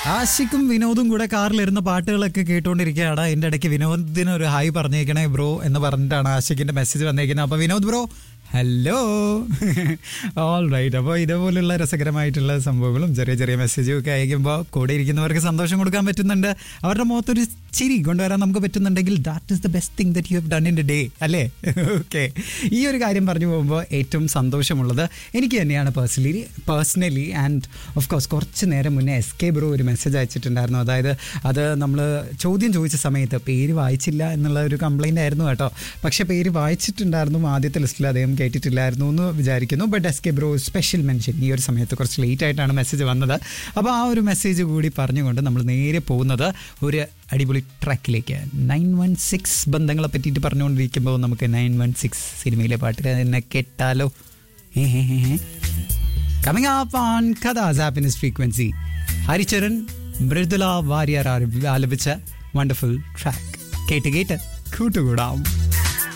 ആശിക്കും വിനോദും കൂടെ കാറിലിരുന്ന പാട്ടുകളൊക്കെ കേട്ടുകൊണ്ടിരിക്കുകയാണ് എൻ്റെ ഇടയ്ക്ക് വിനോദിന് ഒരു ഹായ് പറഞ്ഞേക്കണേ ബ്രോ എന്ന് പറഞ്ഞിട്ടാണ് ആശിക്കിന്റെ മെസ്സേജ് വന്നേക്കുന്നത് അപ്പോൾ Vinod bro hello all right അപ്പോൾ ഇതേപോലുള്ള രസകരമായിട്ടുള്ള സംഭവങ്ങളും ചെറിയ ചെറിയ മെസ്സേജും ഒക്കെ അയക്കുമ്പോൾ കൂടെ ഇരിക്കുന്നവർക്ക് സന്തോഷം കൊടുക്കാൻ പറ്റുന്നുണ്ട് അവരുടെ മുഖത്തൊരു ചിരി കൊണ്ടുവരാൻ നമുക്ക് പറ്റുന്നുണ്ടെങ്കിൽ that is the best thing that you have done in day അല്ലേ ഓക്കെ ഈ ഒരു കാര്യം പറഞ്ഞു പോകുമ്പോൾ ഏറ്റവും സന്തോഷമുള്ളത് എനിക്ക് തന്നെയാണ് personally personally and of course കുറച്ച് നേരം മുന്നേ എസ് കെ ബ്രോ ഒരു മെസ്സേജ് അയച്ചിട്ടുണ്ടായിരുന്നു അതായത് അത് നമ്മൾ ചോദ്യം ചോദിച്ച സമയത്ത് പേര് വായിച്ചില്ല എന്നുള്ള ഒരു കംപ്ലൈൻ്റ് ആയിരുന്നു കേട്ടോ പക്ഷെ പേര് വായിച്ചിട്ടുണ്ടായിരുന്നു ആദ്യത്തെ ലിസ്റ്റിൽ അദ്ദേഹം കേട്ടിട്ടില്ലായിരുന്നു എന്ന് വിചാരിക്കുന്നു but S K bro special mention ഈ ഒരു സമയത്ത് കുറച്ച് ലേറ്റ് ആയിട്ടാണ് മെസ്സേജ് വന്നത് അപ്പോൾ ആ ഒരു മെസ്സേജ് കൂടി പറഞ്ഞുകൊണ്ട് നമ്മൾ നേരെ പോകുന്നത് ഒരു അടിപൊളി ട്രാക്കിലേക്ക് നയൻ വൺ സിക്സ് ബന്ധങ്ങളെ പറ്റിയിട്ട് പറഞ്ഞുകൊണ്ടിരിക്കുമ്പോൾ നമുക്ക് നയൻ വൺ സിക്സ് സിനിമയിലെ പാട്ട് തന്നെ കേട്ടാലോ കമ്മിങ് അപ്പ് ഓൺ കഥാസ് ഹാപ്പിനെസ് ഫ്രീക്വൻസി ഹരിചരൺ മൃദുല വാര്യർ ആലപിച്ച വണ്ടർഫുൾ ട്രാക്ക് കേട്ട് കേട്ട് കൂട്ടുകൂടാം